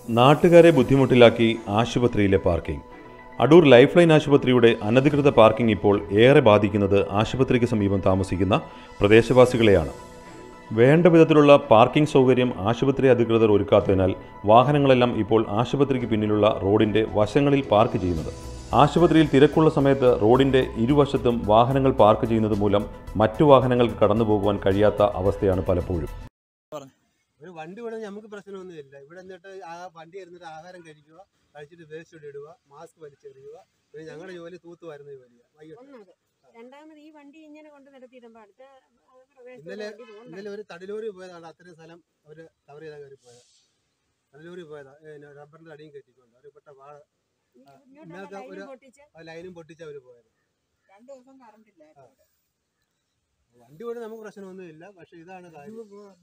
നാട്ടുകാരെ ബുദ്ധിമുട്ടിലാക്കി ആശുപത്രിയിലെ parking Adoor life line ആശുപത്രിയുടെ അനധികൃത പാർക്കിംഗ് ഇപ്പോൾ ഏറെ ബാധിക്കുന്നത് ആശുപത്രിക്ക് സമീപം താമസിക്കുന്ന പ്രദേശവാസികളെയാണ് വേണ്ട വിധത്തിലുള്ള പാർക്കിംഗ് സൗകര്യം ആശുപത്രി അധികൃതർ ഒരുക്കാത്തതിനാൽ വാഹനങ്ങളെല്ലാം ഇപ്പോൾ ആശുപത്രിക്ക് പിന്നിലുള്ള റോഡിന്റെ വശങ്ങളിൽ പാർക്ക് ചെയ്യുന്നത് ആശുപത്രിയിൽ തിരക്കുള്ള സമയത്ത് റോഡിന്റെ ഇരുവശത്തും വാഹനങ്ങൾ പാർക്ക് ചെയ്യുന്നത് മൂലം മറ്റു വാഹനങ്ങൾക്ക് കടന്നു പോകുവാൻ കഴിയാത്ത അവസ്ഥയാണ് പലപ്പോഴും ഒരു വണ്ടി വിടുന്ന നമുക്ക് പ്രശ്നമൊന്നുമില്ല ഇവിടെ എന്നിട്ട് ആ വണ്ടി ഇരുന്നിട്ട് ആഹാരം കഴിക്കുക കഴിച്ചിട്ട് വേസ്റ്റ് ഇവിടെ ഇടുക മാസ്ക് വലിച്ചെറിയുക പിന്നെ ഞങ്ങളുടെ ജോലി തൂത്ത് വരുന്ന ജോലിയാണ് വൈകിട്ട് ഒന്നത് രണ്ടാമത് ഈ വണ്ടി ഇങ്ങനെ കൊണ്ട് നിർത്തിയിടുമ്പോ അടുത്ത ആ, പ്രദേശത്ത് ഇന്നലെ- വണ്ടി പോകണ്ട. ഇന്നലെ ഒരു തടിലോറി പോയതാണ് അത്രയും സ്ഥലം അവർ കവർ ചെയ്താൽ കയറി പോയത് തടിലോറി പോയതാ ഏ, റബ്ബറിന്റെ അടിയും കെട്ടിക്കൊണ്ട് അവർ പെട്ട വാഴ ഇങ്ങോട്ടുള്ള ഇന്നൊക്കെ ലൈനും ഒരു- പൊട്ടിച്ച് ആ ലൈനും പൊട്ടിച്ച് അവർ പോയത് രണ്ടു ദിവസം കറണ്ട് ഇല്ല വണ്ടി വിടുന്ന നമുക്ക് പ്രശ്നമൊന്നുമില്ല പക്ഷെ ഇതാണ് കാര്യം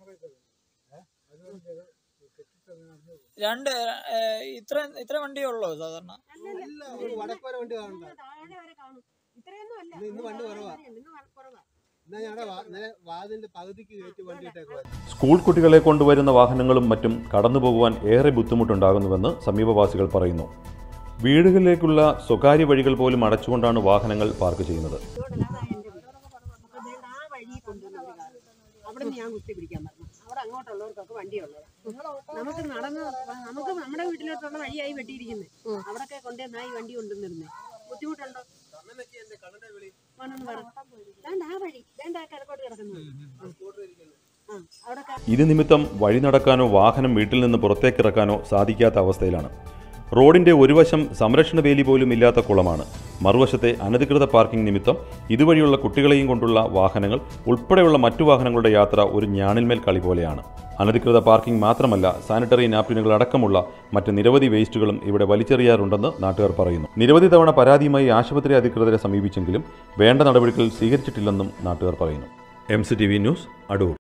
രണ്ട് ഏഹ്, ഇത്ര ഇത്ര വണ്ടിയേ ഉള്ളൂ സാധാരണ അല്ലല്ല. ഇല്ല, ഒരു വടക്ക് വരെ വണ്ടി കാണണ്ട ഇന്ന് താഴെ വരെ കാണും ഇത്രയൊന്നും അല്ല ഇന്ന് ഇന്ന് വണ്ടി കുറവാ. ഇന്ന് വ- കുറവാ എന്നാൽ ഞങ്ങളുടെ വാ- ഇന്നലെ വാതിന്റെ പകുതിക്ക് കയറ്റി വണ്ടി ഇട്ടേക്കുവാ സ്കൂൾ കുട്ടികളെ കൊണ്ടുവരുന്ന വാഹനങ്ങളും മറ്റും കടന്നു പോകുവാൻ ഏറെ ബുദ്ധിമുട്ടുണ്ടാകുന്നുവെന്ന് സമീപവാസികൾ പറയുന്നു വീടുകളിലേക്കുള്ള സ്വകാര്യ വഴികൾ പോലും അടച്ചുകൊണ്ടാണ് വാഹനങ്ങൾ പാർക്ക് ചെയ്യുന്നത് ഇതോടല്ല, അതാ എൻ്റെ വീട്. അപ്പൊ ദേ ആ വഴി കൊണ്ടുവന്ന ഒരു കാറ്. അവിടെ നിന്ന് ഞാൻ കുത്തി പിടിക്കാൻ പറഞ്ഞു അവിടെ അങ്ങോട്ടുള്ളവർക്കൊക്കെ വണ്ടിയുള്ളത് നമുക്ക് നടന്ന് നമുക്ക് നമ്മുടെ വീട്ടിലോട്ടുള്ള വഴിയായി വെട്ടിയിരിക്കുന്നത് അവിടൊക്കെ കൊണ്ടുവന്നാ ഈ വണ്ടി കൊണ്ടുവന്നിരുന്നേ ബുദ്ധിമുട്ടുണ്ടോ വന്നെന്ന് പറ വേണ്ട ആ വഴി വേണ്ട ആ കിഴക്കോട്ട് കിടക്കുന്നത് ആ അവിടെ ഇത് നിമിത്തം വഴി നടക്കാനോ വാഹനം വീട്ടിൽ നിന്ന് പുറത്തേക്കിറക്കാനോ സാധിക്കാത്ത അവസ്ഥയിലാണ് റോഡിന്റെ ഒരു വശം സംരക്ഷണ വേലി പോലും ഇല്ലാത്ത കുളമാണ് മറുവശത്തെ അനധികൃത പാർക്കിംഗ് നിമിത്തം ഇതുവഴിയുള്ള കുട്ടികളെയും കൊണ്ടുള്ള വാഹനങ്ങൾ ഉൾപ്പെടെയുള്ള മറ്റു വാഹനങ്ങളുടെ യാത്ര ഒരു ഞാണിന്മേൽ കളി പോലെയാണ് അനധികൃത പാർക്കിംഗ് മാത്രമല്ല സാനിറ്ററി നാപ്കിനുകൾ അടക്കമുള്ള മറ്റ് നിരവധി വേസ്റ്റുകളും ഇവിടെ വലിച്ചെറിയാറുണ്ടെന്ന് നാട്ടുകാർ പറയുന്നു നിരവധി തവണ പരാതിയുമായി ആശുപത്രി അധികൃതരെ സമീപിച്ചെങ്കിലും വേണ്ട നടപടികൾ സ്വീകരിച്ചിട്ടില്ലെന്നും നാട്ടുകാർ പറയുന്നു M C T V news Adoor